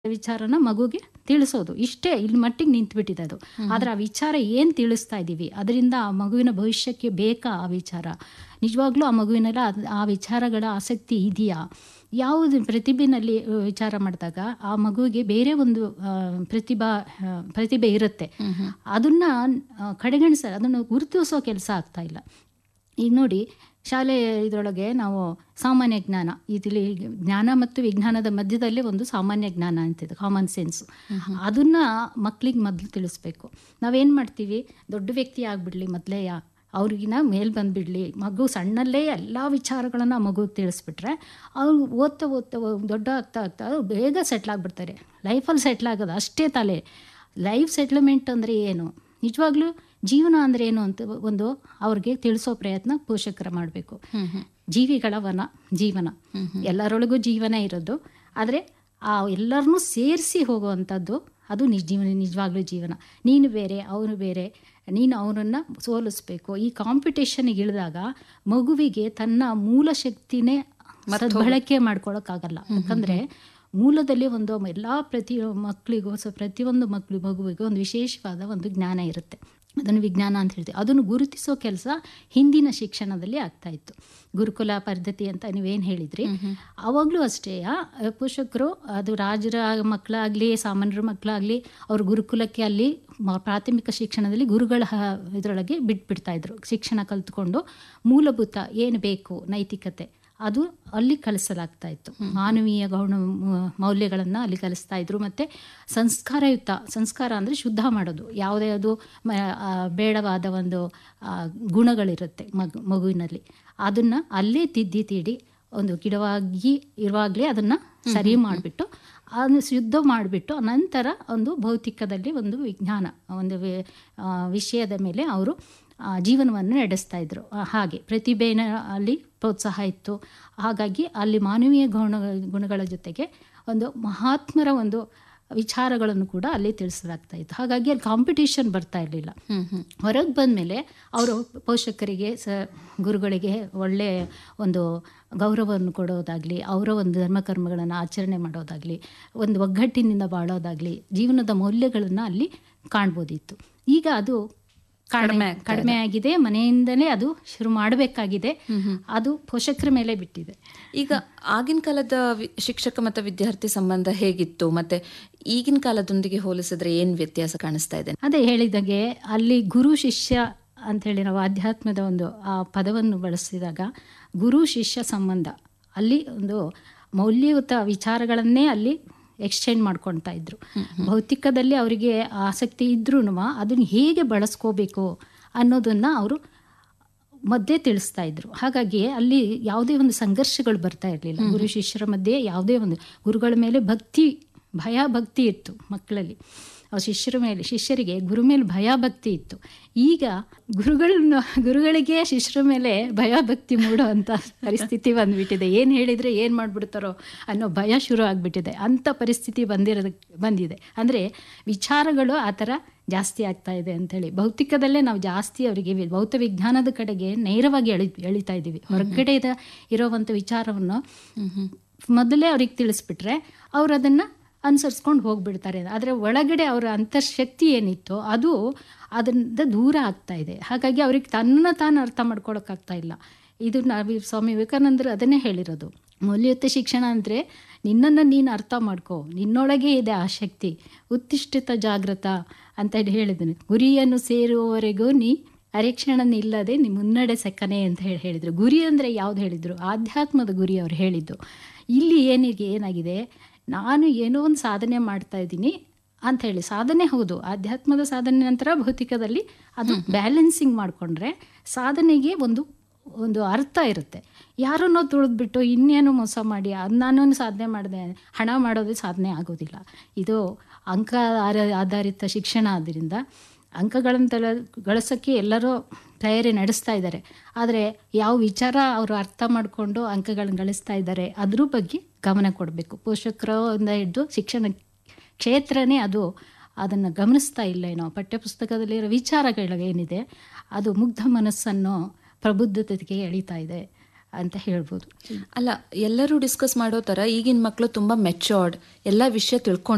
ವಿಚಾರನ ಮಗುಗೆ ತಿಳಿಸೋದು ಇಷ್ಟೇ ಇಲ್ಲಿ ಮಟ್ಟಿಗೆ ನಿಂತ್ಬಿಟ್ಟಿದೆ ಅದು ಆದ್ರೆ ಆ ವಿಚಾರ ಏನು ತಿಳಿಸ್ತಾ ಇದ್ದೀವಿ ಅದರಿಂದ ಆ ಮಗುವಿನ ಭವಿಷ್ಯಕ್ಕೆ ಬೇಕಾ ಆ ವಿಚಾರ ನಿಜವಾಗ್ಲೂ ಆ ಮಗುವಿನೆಲ್ಲ ಅದ್- ಆ ವಿಚಾರಗಳ ಆಸಕ್ತಿ ಇದೆಯಾ ಯಾವುದು ಪ್ರತಿಭೆನಲ್ಲಿ ಆ, ವಿಚಾರ ಮಾಡಿದಾಗ ಆ ಮಗುವಿಗೆ ಬೇರೆ ಒಂದು ಆ, ಪ್ರತಿಭಾ ಆ, ಪ್ರತಿಭೆ ಇರುತ್ತೆ ಅದನ್ನ ಆ, ಕಡೆಗಣಿಸ ಅದನ್ನು ಗುರುತಿಸೋ ಕೆಲಸ ಆಗ್ತಾ ಇಲ್ಲ ಈಗ ನೋಡಿ ಶಾಲೆ ಇದರೊಳಗೆ ನಾವು ಸಾಮಾನ್ಯ ಜ್ಞಾನ ಇದರಲ್ಲಿ ಜ್ಞಾನ ಮತ್ತು ವಿಜ್ಞಾನದ ಮಧ್ಯದಲ್ಲೇ ಒಂದು ಸಾಮಾನ್ಯ ಜ್ಞಾನ ಅಂತಿದೆ ಕಾಮನ್ ಸೆನ್ಸ್ ಅದನ್ನ ಮಕ್ಳಿಗೆ ಮೊದಲು ತಿಳಿಸ್ಬೇಕು ನಾವೇನು ಮಾಡ್ತೀವಿ ದೊಡ್ಡ ವ್ಯಕ್ತಿ ಆಗ್ಬಿಡ್ಲಿ ಮೊದಲೇ ಯಾ ಅವ್ರಿಗಿನ ಮೇಲ್ ಬಂದುಬಿಡ್ಲಿ ಮಗು ಸಣ್ಣಲ್ಲೇ ಎಲ್ಲ ವಿಚಾರಗಳನ್ನು ಮಗುಗೆ ತಿಳಿಸ್ಬಿಟ್ರೆ ಅವ್ರು ಓದ್ತಾ ಓದ್ತಾ ಓ- ದೊಡ್ಡ ಆಗ್ತಾ ಆಗ್ತಾ ಅವ್ರು ಬೇಗ ಸೆಟ್ಲ್ ಆಗಿಬಿಡ್ತಾರೆ ಲೈಫಲ್ಲಿ ಸೆಟ್ಲ್ ಆಗೋದು ಅಷ್ಟೇ ತಲೆ ಲೈಫ್ ಸೆಟ್ಲ್ಮೆಂಟ್ ಅಂದರೆ ಏನು ನಿಜವಾಗ್ಲೂ ಜೀವನ ಅಂದರೆ ಏನು ಅಂತ ಒಂದು ಅವ್ರಿಗೆ ತಿಳಿಸೋ ಪ್ರಯತ್ನ ಪೋಷಕರು ಮಾಡಬೇಕು ಜೀವಿಗಳ ವನ ಜೀವನ ಎಲ್ಲರೊಳಗೂ ಜೀವನ ಇರೋದು ಆದರೆ ಆ ಎಲ್ಲರನ್ನೂ ಸೇರಿಸಿ ಹೋಗುವಂಥದ್ದು ಅದು ನಿಜ ಜೀವನ ನಿಜವಾಗ್ಲೂ ಜೀವನ ನೀನು ಬೇರೆ ಅವನು ಬೇರೆ ನೀನು ಅವನನ್ನು ಸೋಲಿಸ್ಬೇಕು ಈ ಕಾಂಪಿಟೇಷನ್ಗೆ ಇಳಿದಾಗ ಮಗುವಿಗೆ ತನ್ನ ಮೂಲ ಶಕ್ತಿನೇ ಬಳಕೆ ಮಾಡ್ಕೊಳಕ್ಕಾಗಲ್ಲ ಯಾಕಂದರೆ ಮೂಲದಲ್ಲಿ ಒಂದು ಎಲ್ಲ ಪ್ರತಿ ಮಕ್ಕಳಿಗೂ ಸೊ ಪ್ರತಿಯೊಂದು ಮಕ್ಕಳು ಮಗುವಿಗೂ ಒಂದು ವಿಶೇಷವಾದ ಒಂದು ಜ್ಞಾನ ಇರುತ್ತೆ ಅದನ್ನು ವಿಜ್ಞಾನ ಅಂತ ಹೇಳ್ತೀವಿ ಅದನ್ನು ಗುರುತಿಸೋ ಕೆಲಸ ಹಿಂದಿನ ಶಿಕ್ಷಣದಲ್ಲಿ ಆಗ್ತಾ ಇತ್ತು ಗುರುಕುಲ ಪದ್ಧತಿ ಅಂತ ನೀವೇನು ಹೇಳಿದ್ರಿ ಅವಾಗಲೂ ಅಷ್ಟೇ ಆ, ಪೋಷಕರು ಅದು ರಾಜರ ಮಕ್ಕಳಾಗಲಿ ಸಾಮಾನ್ಯರ ಮಕ್ಕಳಾಗಲಿ ಅವ್ರ ಗುರುಕುಲಕ್ಕೆ ಅಲ್ಲಿ ಮ- ಪ್ರಾಥಮಿಕ ಶಿಕ್ಷಣದಲ್ಲಿ ಗುರುಗಳ ಹ- ಇದರೊಳಗೆ ಬಿಟ್ಬಿಡ್ತಾ ಇದ್ರು ಶಿಕ್ಷಣ ಕಲ್ತ್ಕೊಂಡು ಮೂಲಭೂತ ಏನು ಬೇಕು ನೈತಿಕತೆ ಅದು ಅಲ್ಲಿ ಕಲಿಸಲಾಗ್ತಾ ಇತ್ತು ಮಾನವೀಯ ಗೌಣ ಮೌಲ್ಯಗಳನ್ನು ಅಲ್ಲಿ ಕಲಿಸ್ತಾ ಇದ್ರು ಮತ್ತು ಸಂಸ್ಕಾರಯುತ ಸಂಸ್ಕಾರ ಅಂದರೆ ಶುದ್ಧ ಮಾಡೋದು ಯಾವುದೇ ಅದು ಮ- ಆ, ಬೇಡವಾದ ಒಂದು ಆ, ಗುಣಗಳಿರುತ್ತೆ ಮಗು ಮಗುವಿನಲ್ಲಿ ಅದನ್ನು ಅಲ್ಲೇ ತಿದ್ದಿ ತೀಡಿ ಒಂದು ಗಿಡವಾಗಿ ಇರುವಾಗಲೇ ಅದನ್ನು ಸರಿ ಮಾಡಿಬಿಟ್ಟು ಅದನ್ನು ಶುದ್ಧ ಮಾಡಿಬಿಟ್ಟು ನಂತರ ಒಂದು ಭೌತಿಕದಲ್ಲಿ ಒಂದು ವಿಜ್ಞಾನ ಒಂದು ವಿ- ಆ, ವಿಷಯದ ಮೇಲೆ ಅವರು ಆ, ಜೀವನವನ್ನು ನಡೆಸ್ತಾ ಇದ್ರು ಆ, ಹಾಗೆ ಪ್ರತಿಭೆನ ಅಲ್ಲಿ ಪ್ರೋತ್ಸಾಹ ಇತ್ತು ಹಾಗಾಗಿ ಅಲ್ಲಿ ಮಾನವೀಯ ಗುಣ ಗುಣಗಳ ಜೊತೆಗೆ ಒಂದು ಮಹಾತ್ಮರ ಒಂದು ವಿಚಾರಗಳನ್ನು ಕೂಡ ಅಲ್ಲಿ ತಿಳಿಸಲಾಗ್ತಾ ಇತ್ತು ಹಾಗಾಗಿ ಅಲ್ಲಿ ಕಾಂಪಿಟೇಷನ್ ಬರ್ತಾ ಇರಲಿಲ್ಲ ಹೊರಗೆ ಬಂದಮೇಲೆ ಅವರು ಪೋಷಕರಿಗೆ ಸ ಗುರುಗಳಿಗೆ ಒಳ್ಳೆಯ ಒಂದು ಗೌರವವನ್ನು ಕೊಡೋದಾಗಲಿ ಅವರ ಒಂದು ಧರ್ಮಕರ್ಮಗಳನ್ನು ಆಚರಣೆ ಮಾಡೋದಾಗಲಿ ಒಂದು ಒಗ್ಗಟ್ಟಿನಿಂದ ಬಾಳೋದಾಗಲಿ ಜೀವನದ ಮೌಲ್ಯಗಳನ್ನು ಅಲ್ಲಿ ಕಾಣ್ಬೋದಿತ್ತು ಈಗ ಅದು ಕಡಿಮೆ ಕಡಿಮೆ ಆಗಿದೆ ಮನೆಯಿಂದಲೇ ಅದು ಶುರು ಮಾಡಬೇಕಾಗಿದೆ ಅದು ಪೋಷಕರ ಮೇಲೆ ಬಿಟ್ಟಿದೆ ಈಗ ಆಗಿನ ಕಾಲದ ವಿ- ಶಿಕ್ಷಕ ಮತ್ತು ವಿದ್ಯಾರ್ಥಿ ಸಂಬಂಧ ಹೇಗಿತ್ತು ಮತ್ತೆ ಈಗಿನ ಕಾಲದೊಂದಿಗೆ ಹೋಲಿಸಿದ್ರೆ ಏನ್ ವ್ಯತ್ಯಾಸ ಕಾಣಿಸ್ತಾ ಇದೆ ಅದೇ ಹೇಳಿದಾಗೆ ಅಲ್ಲಿ ಗುರು ಶಿಷ್ಯ ಅಂಥೇಳಿ ನಾವು ಆಧ್ಯಾತ್ಮದ ಒಂದು ಆ ಪದವನ್ನು ಬಳಸಿದಾಗ ಗುರು ಶಿಷ್ಯ ಸಂಬಂಧ ಅಲ್ಲಿ ಒಂದು ಮೌಲ್ಯಯುತ ವಿಚಾರಗಳನ್ನೇ ಅಲ್ಲಿ ಎಕ್ಸ್ಚೇಂಜ್ ಮಾಡ್ಕೊಳ್ತಾ ಇದ್ರು ಭೌತಿಕದಲ್ಲಿ ಅವರಿಗೆ ಆಸಕ್ತಿ ಇದ್ರೂ ಅದನ್ನು ಹೇಗೆ ಬಳಸ್ಕೋಬೇಕು ಅನ್ನೋದನ್ನು ಅವರು ಮಧ್ಯೆ ತಿಳಿಸ್ತಾ ಇದ್ರು ಹಾಗಾಗಿ ಅಲ್ಲಿ ಯಾವುದೇ ಒಂದು ಸಂಘರ್ಷಗಳು ಬರ್ತಾ ಇರಲಿಲ್ಲ ಗುರು ಶಿಷ್ಯರ ಮಧ್ಯೆ ಯಾವುದೇ ಒಂದು ಗುರುಗಳ ಮೇಲೆ ಭಕ್ತಿ ಭಯ ಭಕ್ತಿ ಇತ್ತು ಮಕ್ಕಳಲ್ಲಿ ಆ ಶಿಷ್ಯರ ಮೇಲೆ ಶಿಷ್ಯರಿಗೆ ಗುರು ಮೇಲೆ ಭಯ ಭಕ್ತಿ ಇತ್ತು ಈಗ ಗುರುಗಳನ್ನ ಗುರುಗಳಿಗೆ ಶಿಷ್ಯರ ಮೇಲೆ ಭಯ ಭಕ್ತಿ ಮೂಡುವಂಥ ಪರಿಸ್ಥಿತಿ ಬಂದ್ಬಿಟ್ಟಿದೆ ಏನು ಹೇಳಿದರೆ ಏನು ಮಾಡಿಬಿಡ್ತಾರೋ ಅನ್ನೋ ಭಯ ಶುರು ಆಗಿಬಿಟ್ಟಿದೆ ಅಂಥ ಪರಿಸ್ಥಿತಿ ಬಂದಿರೋದು ಬಂದಿದೆ ಅಂದರೆ ವಿಚಾರಗಳು ಆ ಥರ ಜಾಸ್ತಿ ಆಗ್ತಾ ಇದೆ ಅಂಥೇಳಿ ಭೌತಿಕದಲ್ಲೇ ನಾವು ಜಾಸ್ತಿ ಅವರಿಗೆ ವಿ- ಭೌತ ವಿಜ್ಞಾನದ ಕಡೆಗೆ ನೇರವಾಗಿ ಎಳಿ ಎಳಿತಾ ಇದ್ದೀವಿ ಹೊರಗಡೆ ಇದ ಇರೋವಂಥ ವಿಚಾರವನ್ನು ಮೊದಲೇ ಅವ್ರಿಗೆ ತಿಳಿಸ್ಬಿಟ್ರೆ ಅವ್ರು ಅದನ್ನು ಅನುಸರಿಸ್ಕೊಂಡು ಹೋಗ್ಬಿಡ್ತಾರೆ ಆದರೆ ಒಳಗಡೆ ಅವರ ಅಂತರ್ಶಕ್ತಿ ಏನಿತ್ತು ಅದು ಅದರಿಂದ ದೂರ ಆಗ್ತಾ ಇದೆ ಹಾಗಾಗಿ ಅವ್ರಿಗೆ ತನ್ನ ತಾನು ಅರ್ಥ ಮಾಡ್ಕೊಳಕ್ಕಾಗ್ತಾ ಇಲ್ಲ ಇದು ನಾವು ಸ್ವಾಮಿ ವಿವೇಕಾನಂದರು ಅದನ್ನೇ ಹೇಳಿರೋದು ಮೌಲ್ಯಯುತ ಶಿಕ್ಷಣ ಅಂದರೆ ನಿನ್ನನ್ನು ನೀನು ಅರ್ಥ ಮಾಡ್ಕೋ ನಿನ್ನೊಳಗೆ ಇದೆ ಆ ಶಕ್ತಿ ಉತ್ತಿಷ್ಠಿತ ಜಾಗೃತ ಅಂತ ಹೇಳಿ ಹೇಳಿದ್ದೀನಿ ಗುರಿಯನ್ನು ಸೇರುವವರೆಗೂ ನೀ ಅರೆಕ್ಷಣ ಇಲ್ಲದೆ ನೀ ಮುನ್ನಡೆ ಸಕ್ಕನೆ ಅಂತ ಹೇಳಿ ಹೇಳಿದರು ಗುರಿ ಅಂದರೆ ಯಾವ್ದು ಹೇಳಿದರು ಆಧ್ಯಾತ್ಮದ ಗುರಿ ಅವ್ರು ಹೇಳಿದ್ದು ಇಲ್ಲಿ ಏನಿಗೆ ಏನಾಗಿದೆ ನಾನು ಏನೋ ಒಂದು ಸಾಧನೆ ಮಾಡ್ತಾ ಇದ್ದೀನಿ ಅಂತ ಹೇಳಿ ಸಾಧನೆ ಹೌದು ಆಧ್ಯಾತ್ಮದ ಸಾಧನೆ ನಂತರ ಭೌತಿಕದಲ್ಲಿ ಅದು ಬ್ಯಾಲೆನ್ಸಿಂಗ್ ಮಾಡಿಕೊಂಡ್ರೆ ಸಾಧನೆಗೆ ಒಂದು ಒಂದು ಅರ್ಥ ಇರುತ್ತೆ ಯಾರನ್ನೋ ತುಳಿದ್ಬಿಟ್ಟು ಇನ್ನೇನು ಮೋಸ ಮಾಡಿ ಅದು ನಾನು ಸಾಧನೆ ಮಾಡಿದೆ ಹಣ ಮಾಡೋದೇ ಸಾಧನೆ ಆಗೋದಿಲ್ಲ ಇದು ಅಂಕ ಆರ- ಆಧಾರಿತ ಶಿಕ್ಷಣ ಆದ್ದರಿಂದ ಅಂಕಗಳನ್ನು ತಲ ಗಳಿಸೋಕ್ಕೆ ಎಲ್ಲರೂ ತಯಾರಿ ನಡೆಸ್ತಾ ಇದ್ದಾರೆ ಆದರೆ ಯಾವ ವಿಚಾರ ಅವರು ಅರ್ಥ ಮಾಡಿಕೊಂಡು ಅಂಕಗಳನ್ನು ಗಳಿಸ್ತಾ ಇದ್ದಾರೆ ಅದ್ರ ಬಗ್ಗೆ ಗಮನ ಕೊಡಬೇಕು ಪೋಷಕರಿಂದ ಹಿಡಿದು ಶಿಕ್ಷಣ ಕ್ಷೇತ್ರನೇ ಅದು ಅದನ್ನು ಗಮನಿಸ್ತಾ ಇಲ್ಲ ಏನೋ ಪಠ್ಯಪುಸ್ತಕದಲ್ಲಿರೋ ವಿಚಾರಗಳು ಏನಿದೆ ಅದು ಮುಗ್ಧ ಮನಸ್ಸನ್ನು ಪ್ರಬುದ್ಧತೆಗೆ ಎಳಿತಾ ಇದೆ ಅಂತ ಹೇಳ್ಬೋದು ಅಲ್ಲ ಎಲ್ಲರೂ ಡಿಸ್ಕಸ್ ಮಾಡೋ ತರ ಈಗಿನ ಮಕ್ಕಳು ತುಂಬಾ ಮೆಚೋರ್ಡ್ ಎಲ್ಲ ವಿಷಯ ತಿಳ್ಕೊಂಡು